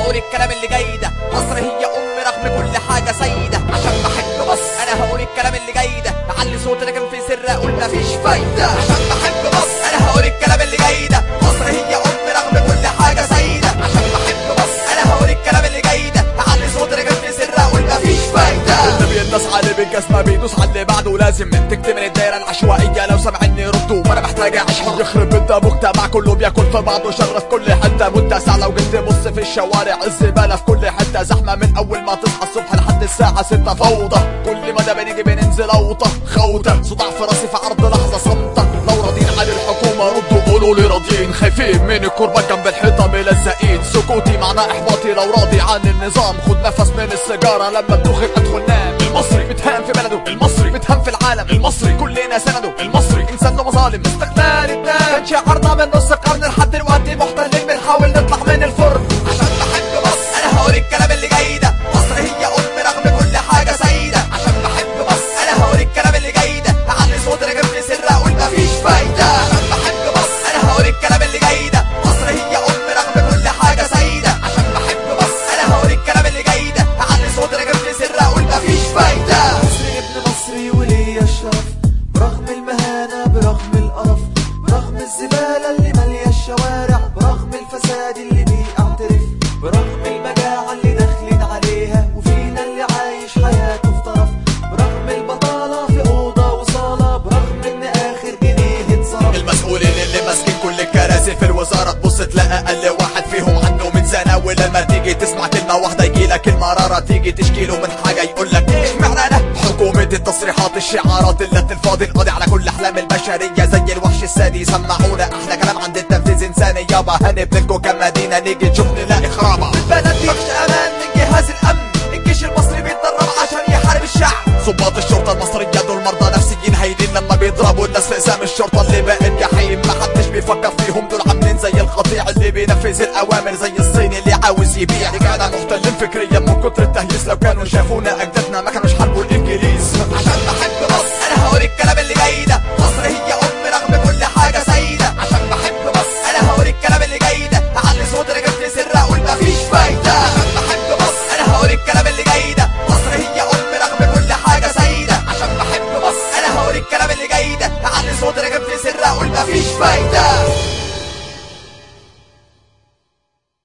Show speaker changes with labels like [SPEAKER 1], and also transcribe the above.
[SPEAKER 1] هقول الكلام اللي جاي ده مصر هي ام رغم كل حاجه سيده عشان بحب مصر انا هقول الكلام اللي جاي ده اعلي صوتي لكن في سر اقول مفيش فايده عشان بحب مصر انا هقول الكلام اللي جاي ده مصر هي ام رغم كل حاجه سيده عشان بحب مصر انا هقول الكلام اللي جاي ده اعلي صوتي لكن في سر اقول مفيش فايده
[SPEAKER 2] اللي بيندس عليه بالجزمة بيدوس على اللي بعده لازم تكتمل الدايرة العشوائية لو سامعني ردوا وانا محتاج اشحن يخرب انت مجتمع كله بياكل في بعضه شر في كل حتة متسع لو جيت تبص في الشوارع الزبالة في كل حتة زحمة من اول ما تصحى الصبح لحد الساعة ستة فوضى كل مدى بنيجي بننزل اوطة خوتة صداع في راسي في عرض لحظة صمتة لو راضيين عن الحكومة ردوا قولوا لي راضيين خايفين من الكربة جنب الحيطة ملزقين سكوتي معناه احباطي لو راضي عن النظام خد نفس من السيجارة لما تدخل ادخل نام المصري بتهان في بلده المصري بتهان في العالم المصري كلنا سنده المصري انسان له مظالم استقلال الدم كان شعارنا من نص قرن لحد دلوقتي محتلين بنحاول نطلع من الفرن
[SPEAKER 1] عشان بحب مصر انا هقول الكلام اللي جاي ده مصر هي ام رغم كل حاجه سيده عشان بحب مصر انا هقول الكلام اللي جاي ده اعلي صوتي لكن في سر اقول مفيش فايده عشان بحب مصر انا هقول الكلام اللي جاي ده مصر هي ام رغم كل حاجه سيده عشان بحب مصر انا هقول الكلام اللي جاي ده اعلي صوتي لكن في سر اقول مفيش فايده
[SPEAKER 3] مصري ابن مصري وليا الشرف برغم المهانة برغم القرف برغم الزبالة اللي مالية الشوارع برغم الفساد اللي بيعترف برغم المجاعة اللي دخلت عليها وفينا اللي عايش حياته في طرف برغم البطالة في أوضة وصالة برغم إن آخر جنيه اتصرف
[SPEAKER 2] المسؤولين اللي ماسكين كل الكراسي في الوزارة تبص تلاقي أقل واحد فيهم عنده من سنة ولما تيجي تسمع كلمة واحدة يجيلك المرارة تيجي تشكيله من حاجة يقولك اشمعنى أنا حكومة التصريحات الشعارات اللي الفاضي القاضي على كل أحلام البشرية زي الوحش السادي سمعونا أحلى كلام عند التنفيذ إنساني يابا هنبنلكوا كمدينة نيجي نشوف نلاقي خرابة
[SPEAKER 1] البلد دي مفيش امان من جهاز الامن الجيش المصري بيتدرب عشان يحارب الشعب
[SPEAKER 2] ضباط الشرطة المصرية دول مرضى نفسيين هايلين لما بيضربوا الناس في اقسام الشرطة اللي بقت جحيم محدش بيفكر فيهم دول عاملين زي القطيع اللي بينفذ الأوامر زي الصيني اللي عاوز يبيع رجعنا محتلين فكريا من كتر التهييس لو كانوا شافونا أجداد